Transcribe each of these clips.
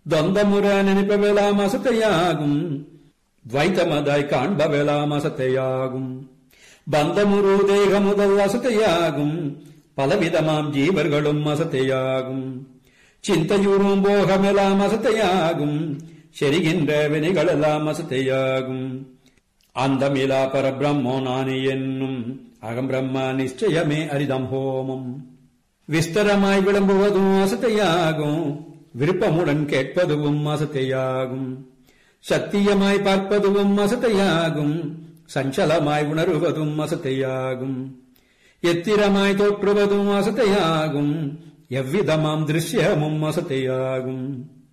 தொந்தமுற நினைப்பவெல்லாம் அசத்தையாகும் துவைத்தமதாய் காண்பவெல்லாம் அசத்தையாகும் பந்தமுரு தேக முதல் அசத்தையாகும் பலவிதமாம் ஜீவர்களும் அசத்தையாகும் சிந்தையுறும் போகமெல்லாம் அசத்தையாகும் செரிகின்ற வினைகளெல்லாம் அசத்தையாகும் அந்தமிலா பரபிரம்மோ நானே என்னும் அகம் பிரம்ம நிச்சயமே அரிதம் ஹோமம் விஸ்தரமாய் விளம்புவதும் அசத்தையாகும் விருப்பமுடன் கேட்பதுவும் அசத்தையாகும் சத்தியமாய் பார்ப்பதும் அசத்தையாகும் சஞ்சலமாய் உணர்வதும் அசத்தையாகும் எத்திரமாய் தோற்றுவதும் அசத்தையாகும் எவ்விதமாம் திருஷ்யமும் அசத்தையாகும்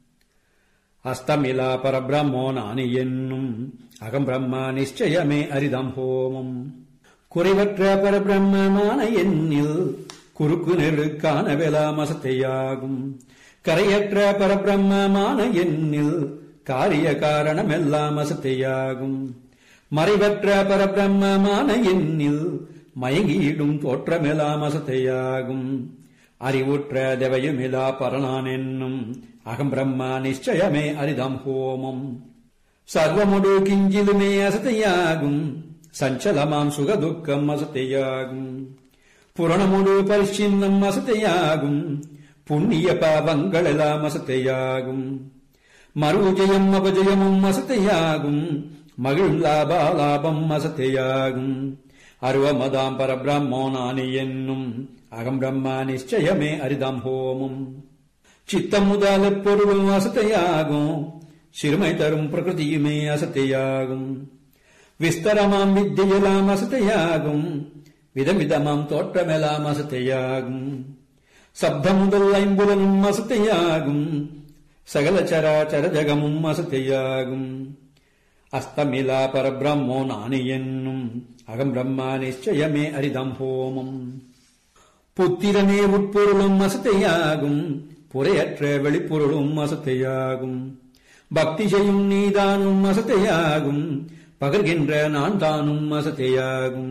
அஸ்தமிலா பரபிரம்மோ நானி என்னும் அகம் பிரம்ம நிச்சயமே அரிதம் ஹோமம் குறைவற்ற பரபிரம்மமான எண்ணில் குறுக்கு நெரு காணவெலாம் அசத்தையாகும் கரையற்ற பரபிரம்மமான எண்ணில் காரிய காரணமெல்லாம் அசத்தையாகும் மறைவற்ற பரபிரம்மமான எண்ணில் மயங்கியிடும் தோற்றமெல்லாம் அசத்தையாகும் அறிவுற்ற தேவையுமிலா பரனான் என்னும் அகம் பிரம்மா நிச்சயமே அரிதம் ஹோமம் சர்வமுடு கிஞ்சிலுமே அசத்தையாகும் சஞ்சலமாம் சுகதுக்கம் அசத்தையாகும் புரணமுடு பரிச்சின்னம் அசத்தையாகும் புண்ணிய பாவங்கள் எல்லாம் அசத்தையாகும் மறுஜயம் அபஜயமும் அசத்தையாகும் மகிழ் லாபா லாபம் அசத்தையாகும் அருவமதாம் பரபிரம்மோ நானி என்னும் அகம் பிரம்மா நிச்சயமே அரிதம் ஹோமம் சித்தம் முதல் எப்பொருளும் அசத்தையாகும் சிறுமை தரும் பிரகிருதியுமே அசத்தையாகும் விஸ்தரமாம் வித்தியெல்லாம் அசத்தையாகும் விதவிதமாம் தோற்றமெல்லாம் அசத்தையாகும் சப்தம் முதல் ஐம்புலனும் அசத்தையாகும் சகல சராச்சர ஜகமும் அசத்தையாகும் அஸ்தமிலா பரபிரம்மோ நானி என்னும் அகம் பிரம்மா நிச்சயமே அரிதம் ஹோமம் புத்திரனே உட்பொருளும் அசத்தையாகும் புரையற்ற வெளிப்பொருளும் அசத்தையாகும் பக்தி செய்யும் நீதானும் அசத்தையாகும் பகர்கின்ற நான் தானும் அசத்தையாகும்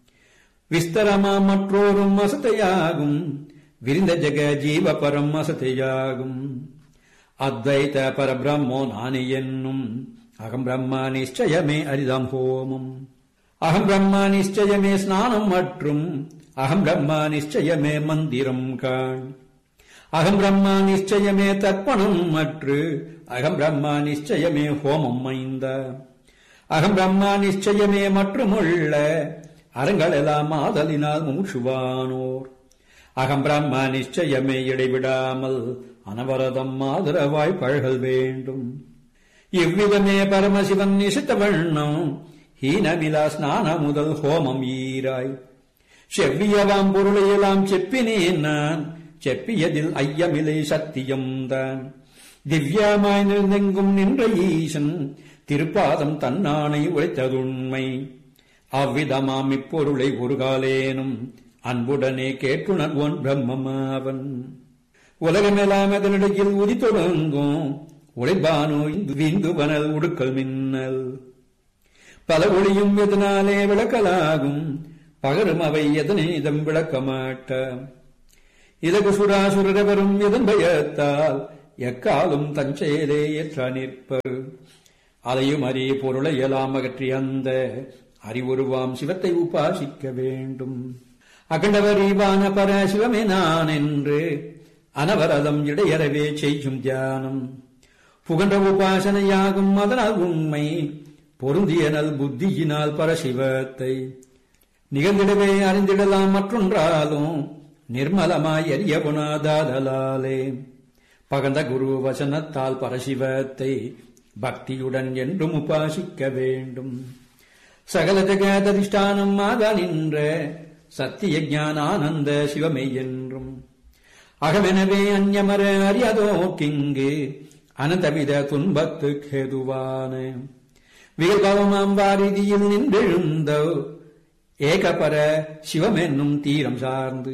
விஸ்தரமா மற்றோரும் அசத்தையாகும் விரிந்த ஜெக ஜீவ பரம் அசத்தையாகும் அத்வைத பரபிரம்மோ நானி என்னும் அகம் பிரம்மா நிச்சயமே அரிதம் ஹோமம் அகம் பிரம்மா நிச்சயமே ஸ்நானம் மற்றும் அகம் பிரம்மா நிச்சயமே மந்திரம் காண் அகம் பிரம்மா நிச்சயமே தர்ப்பணம் மற்று அகம் பிரம்மா நிச்சயமே ஹோமம் மைந்த அகம் பிரம்மா நிச்சயமே மற்றுமுள்ள அறங்களெல்லாம் ஆதலினால் மூச்சுவானோர் அகம் பிரம்மா நிச்சயமே இடைவிடாமல் அனவரதம் ஆதரவாய் பழகல் வேண்டும் இவ்விதமே பரமசிவன் நிசித்த வண்ணம் ஹீனமிலா ஸ்நான முதல் ஹோமம் ஈராய் செவ்வியவாம் பொருளையெல்லாம் செப்பினேன் நான் செப்பியதில் ஐயமிலை சத்தியம்தான் திவ்யமாய் நிறந்தெங்கும் நின்ற ஈசன் திருப்பாதம் தன்னானை உழைத்ததுண்மை அவ்விதமாம் இப்பொருளை ஒரு காலேனும் அன்புடனே கேட்டுணர்வோன் பிரம்மமாவன் உலகமெல்லாம் அதனிடையில் உதித்தொடங்கும் உழைப்பானோ விந்து பனல் உடுக்கல் மின்னல் பல ஒளியும் எதனாலே விளக்கலாகும் பகரும் அவை எதனீதம் விளக்க மாட்ட இலகு சுராசுரவரும் எதன் பயத்தால் எக்காலும் தஞ்செயலே ஏற்ற நிற்பர் அதையும் அறி பொருளை எல்லாம் அகற்றி அந்த அறிவுருவாம் சிவத்தை உபாசிக்க வேண்டும் அகண்டவரீவான பர சிவமே நான் என்று அனவரதம் இடையறவே செய்யும் தியானம் புகன்ற உபாசனையாகும் அதனால் உண்மை பொருந்தியனல் புத்தியினால் பரசிவத்தை நிகழ்ந்திடவே அறிந்திடலாம் மற்றொன்றாலும் நிர்மலமாய் அறிய குணாதாதலாலே பகந்த குரு வசனத்தால் பரசிவத்தை பக்தியுடன் என்றும் உபாசிக்க வேண்டும் சகல ஜெகததிஷ்டானம் ஆக நின்ற சத்திய ஞானானந்த சிவமை என்றும் அகமெனவே அந்யமர அறியதோ கிங்கு அனந்தவித துன்பத்து கேதுவான விகல்பவமாம் வாரிதியில் நின்றெழுந்தோ ஏகபர சிவமென்னும் தீரம் சார்ந்து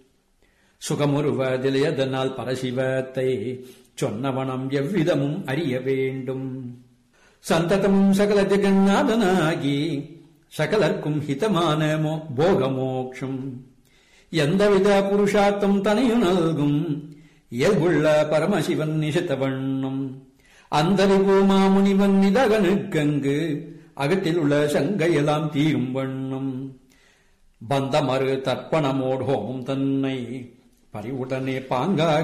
சுகமுறுவதிலையதனால் பரசிவத்தை சொன்னவனம் எவ்விதமும் அறிய வேண்டும் சந்ததமும் சகல ஜெகநாதனாகி சகலர்க்கும் ஹிதமான மோ- போக மோக்ஷம் எந்தவித புருஷார்த்தம் தனையு நல்கும் இயல்புள்ள பரமசிவன் நிஷத்த வண்ணம் அந்தரிவு மாமுனிவன் நிதகனுக்கங்கு அகத்தில் உள்ள சங்கையெல்லாம் தீரும் வண்ணம் பந்தமறு தர்ப்பணமோடு ஹோமம் தன்னை பறிவுடனே பாங்காக